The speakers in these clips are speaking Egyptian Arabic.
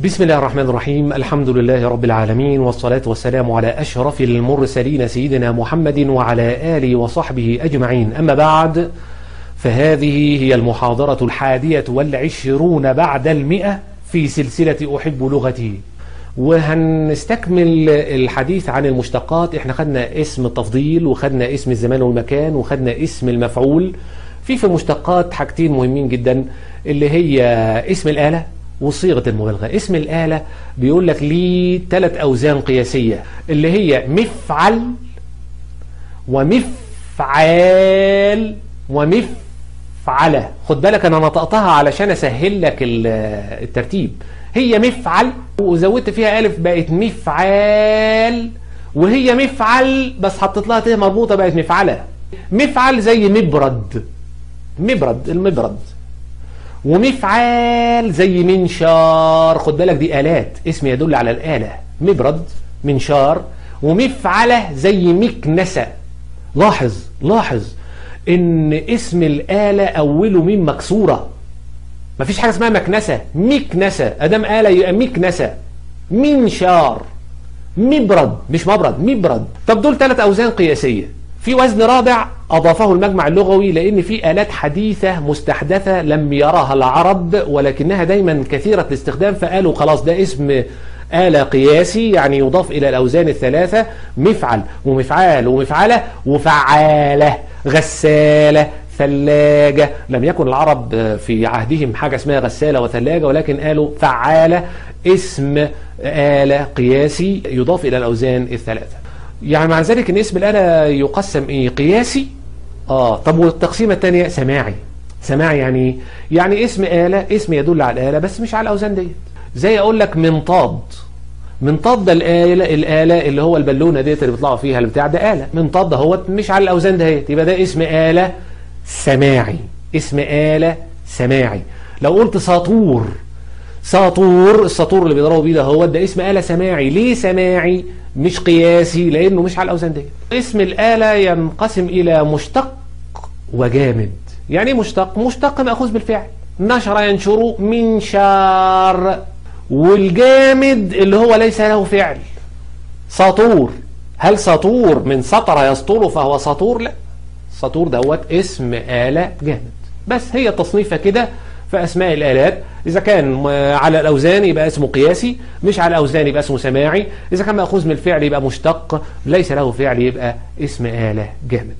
بسم الله الرحمن الرحيم الحمد لله رب العالمين والصلاة والسلام على أشرف المرسلين سيدنا محمد وعلى آله وصحبه أجمعين أما بعد فهذه هي المحاضرة الحادية والعشرون بعد المئة في سلسلة أحب لغتي وهنستكمل الحديث عن المشتقات احنا خدنا اسم التفضيل وخدنا اسم الزمان والمكان وخدنا اسم المفعول في في المشتقات حاجتين مهمين جدا اللي هي اسم الآلة وصيغة المبالغة اسم الآلة بيقول لك ليه ثلاث أوزان قياسية اللي هي مفعل ومفعال ومفعلة خد بالك أنا نطقتها علشان أسهل لك الترتيب هي مفعل وزودت فيها ألف بقت مفعال وهي مفعل بس حطيت لها ت مربوطة بقت مفعلة مفعل زي مبرد مبرد المبرد ومفعال زي منشار خد بالك دي آلات اسم يدل على الآلة مبرد منشار ومفعلة زي مكنسة لاحظ لاحظ ان اسم الآلة أوله ميم مكسورة مفيش حاجة اسمها مكنسة مكنسة أدام آلة يبقى مكنسة منشار مبرد مش مبرد مبرد طب دول ثلاث أوزان قياسية في وزن رابع أضافه المجمع اللغوي لأن في آلات حديثة مستحدثة لم يراها العرب ولكنها دايما كثيرة الاستخدام فقالوا خلاص ده اسم آلة قياسي يعني يضاف إلى الأوزان الثلاثة مفعل ومفعال ومفعلة وفعالة غسالة ثلاجة لم يكن العرب في عهدهم حاجة اسمها غسالة وثلاجة ولكن قالوا فعالة اسم آلة قياسي يضاف إلى الأوزان الثلاثة يعني مع ذلك ان اسم الآلة يقسم ايه قياسي اه طب والتقسيمة الثانية سماعي سماعي يعني يعني اسم آلة اسم يدل على الآلة بس مش على الأوزان ديت زي اقول لك منطاد منطاد ده الآلة الآلة اللي هو البالونة ديت اللي بيطلعوا فيها البتاع ده آلة منطاد ده هو مش على الأوزان ديت يبقى ده اسم آلة سماعي اسم آلة سماعي لو قلت ساطور ساطور الساطور اللي بيضربوا بيه ده هو ده اسم آلة سماعي ليه سماعي مش قياسي لأنه مش على الأوزان دي اسم الآلة ينقسم إلى مشتق وجامد يعني ايه مشتق مشتق مأخوذ بالفعل نشر ينشر منشار والجامد اللي هو ليس له فعل ساطور هل ساطور من سطر يسطر فهو ساطور لا ساطور دوت اسم آلة جامد بس هي تصنيفة كده في أسماء الآلات إذا كان على الأوزان يبقى اسمه قياسي مش على الأوزان يبقى اسمه سماعي إذا كان مأخوذ من الفعل يبقى مشتق ليس له فعل يبقى اسم آلة جامد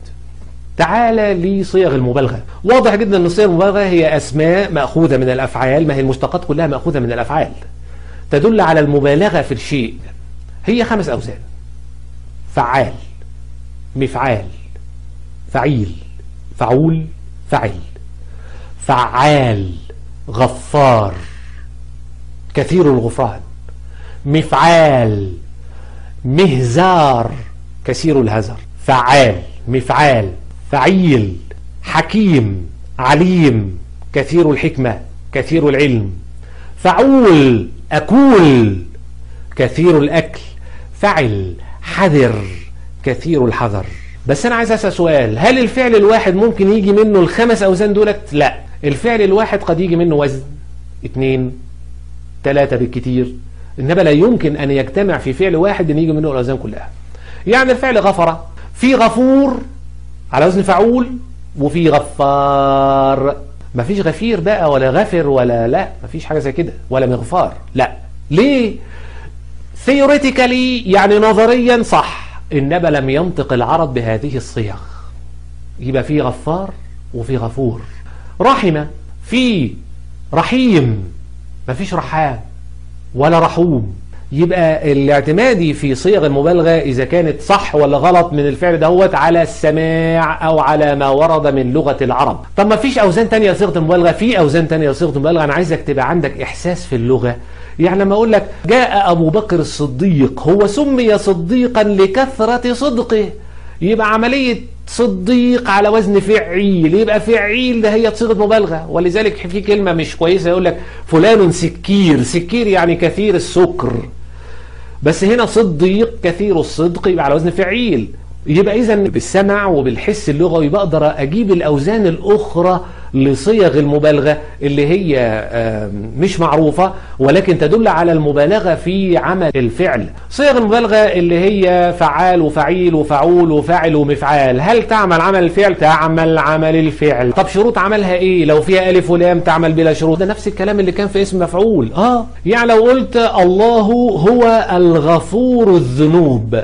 تعالى لصيغ المبالغة واضح جدا أن صيغ المبالغة هي أسماء مأخوذة من الأفعال ما هي المشتقات كلها مأخوذة من الأفعال تدل على المبالغة في الشيء هي خمس أوزان فعال مفعال فعيل فعول فعل فعال غفار كثير الغفران مفعال مهزار كثير الهزر فعال مفعال فعيل حكيم عليم كثير الحكمة كثير العلم فعول أكول كثير الأكل فعل حذر كثير الحذر بس أنا عايز أسأل سؤال هل الفعل الواحد ممكن يجي منه الخمس أوزان دولت؟ لا الفعل الواحد قد يجي منه وزن اثنين ثلاثة بالكتير إنما لا يمكن أن يجتمع في فعل واحد أن يجي منه الأوزان كلها يعني الفعل غفر في غفور على وزن فعول وفي غفار مفيش غفير بقى ولا غفر ولا لا مفيش حاجة زي كده ولا مغفار لا ليه ثيوريتيكالي يعني نظريا صح إنما لم ينطق العرب بهذه الصيغ يبقى في غفار وفي غفور رحمة في رحيم مفيش رحام ولا رحوم يبقى الاعتمادي في صيغ المبالغة إذا كانت صح ولا غلط من الفعل دهوت على السماع أو على ما ورد من لغة العرب طب ما فيش أوزان تانية لصيغة المبالغة في أوزان تانية لصيغة المبالغة أنا عايزك تبقى عندك إحساس في اللغة يعني لما أقول لك جاء أبو بكر الصديق هو سمي صديقا لكثرة صدقه يبقى عملية صديق على وزن فعيل يبقى فعيل ده هي صيغه مبالغه ولذلك في كلمه مش كويسه يقول لك فلان سكير سكير يعني كثير السكر بس هنا صديق كثير الصدق يبقى على وزن فعيل يبقى اذا بالسمع وبالحس اللغوي بقدر اجيب الاوزان الاخرى لصيغ المبالغه اللي هي آم، مش معروفه ولكن تدل على المبالغه في عمل الفعل صيغ المبالغه اللي هي فعال وفعيل وفعول وفاعل ومفعال هل تعمل عمل الفعل تعمل عمل الفعل طب شروط عملها ايه لو فيها الف ولام تعمل بلا شروط ده نفس الكلام اللي كان في اسم مفعول اه يعني لو قلت الله هو الغفور الذنوب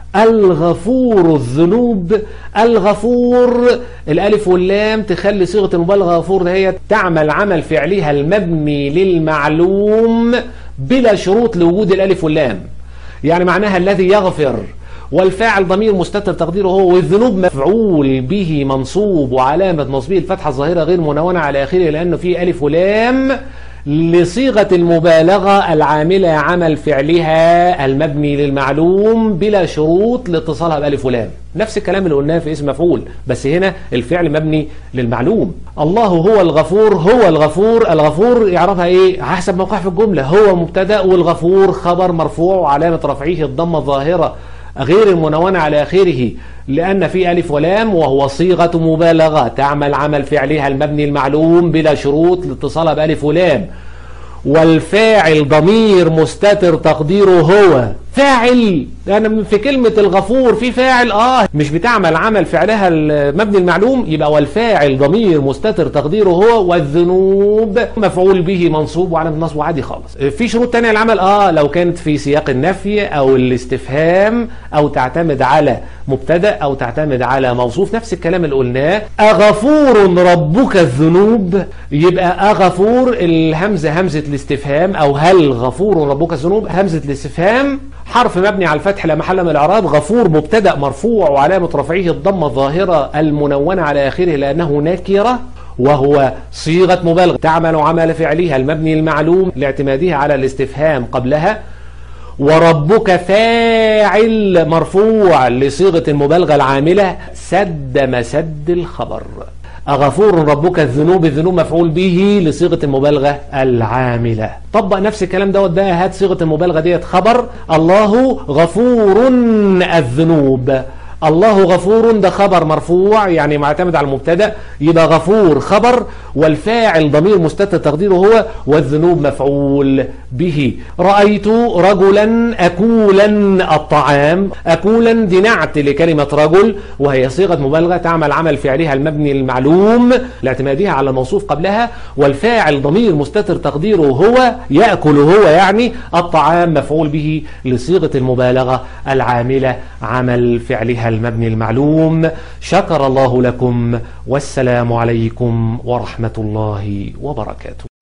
الغفور الذنوب الغفور الالف واللام تخلي صيغه المبالغه غفور ده هي تعمل عمل فعلها المبني للمعلوم بلا شروط لوجود الالف واللام يعني معناها الذي يغفر والفاعل ضمير مستتر تقديره هو والذنوب مفعول به منصوب وعلامة نصبه الفتحة الظاهرة غير منونة على آخره لأنه فيه ألف ولام لصيغة المبالغة العاملة عمل فعلها المبني للمعلوم بلا شروط لاتصالها بألف ولام نفس الكلام اللي قلناه في اسم مفعول بس هنا الفعل مبني للمعلوم الله هو الغفور هو الغفور الغفور يعرفها ايه حسب موقع في الجملة هو مبتدأ والغفور خبر مرفوع وعلامة رفعه الضمة الظاهرة غير المنونة على آخره لأن في ألف ولام وهو صيغة مبالغة تعمل عمل فعلها المبني المعلوم بلا شروط لاتصالها بألف ولام والفاعل ضمير مستتر تقديره هو فاعل لأن في كلمة الغفور في فاعل آه مش بتعمل عمل فعلها المبني المعلوم يبقى والفاعل ضمير مستتر تقديره هو والذنوب مفعول به منصوب وعلامة نصب عادي خالص في شروط تانية العمل آه لو كانت في سياق النفي أو الاستفهام أو تعتمد على مبتدأ أو تعتمد على موصوف نفس الكلام اللي قلناه أغفور ربك الذنوب يبقى أغفور الهمزة همزة الاستفهام أو هل غفور ربك الذنوب همزة الاستفهام حرف مبني على الفتح لا محل من الاعراب غفور مبتدا مرفوع وعلامه رفعه الضمه الظاهره المنونه على اخره لانه نكره وهو صيغه مبالغه تعمل عمل فعلها المبني المعلوم لاعتمادها على الاستفهام قبلها وربك فاعل مرفوع لصيغه المبالغه العامله سد مسد الخبر أغفور ربك الذنوب الذنوب مفعول به لصيغة المبالغة العاملة طبق نفس الكلام دوت بقى هات صيغة المبالغة ديت خبر الله غفور الذنوب الله غفور ده خبر مرفوع يعني معتمد على المبتدا يبقى غفور خبر والفاعل ضمير مستتر تقديره هو والذنوب مفعول به رأيت رجلا أكولا الطعام أكولا دي نعت لكلمة رجل وهي صيغة مبالغة تعمل عمل فعلها المبني المعلوم لاعتمادها على الموصوف قبلها والفاعل ضمير مستتر تقديره هو يأكل هو يعني الطعام مفعول به لصيغة المبالغة العاملة عمل فعلها المبني المعلوم شكر الله لكم والسلام عليكم ورحمة الله وبركاته